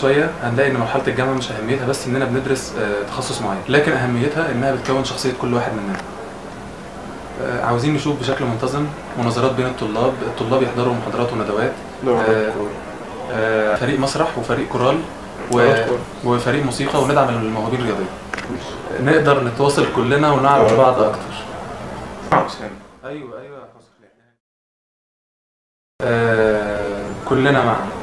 شويه هنلاقي ان مرحله الجامعه مش اهميتها بس اننا بندرس آه، تخصص معين لكن اهميتها انها بتكون شخصيه كل واحد مننا آه، عاوزين نشوف بشكل منتظم مناظرات بين الطلاب الطلاب يحضروا محاضرات وندوات آه، آه، فريق مسرح وفريق كورال و... كورال. وفريق موسيقى وندعم المواهبين الرياضيه نقدر نتواصل كلنا ونعرف بعض اكتر ايوه ايوه آه كلنا معا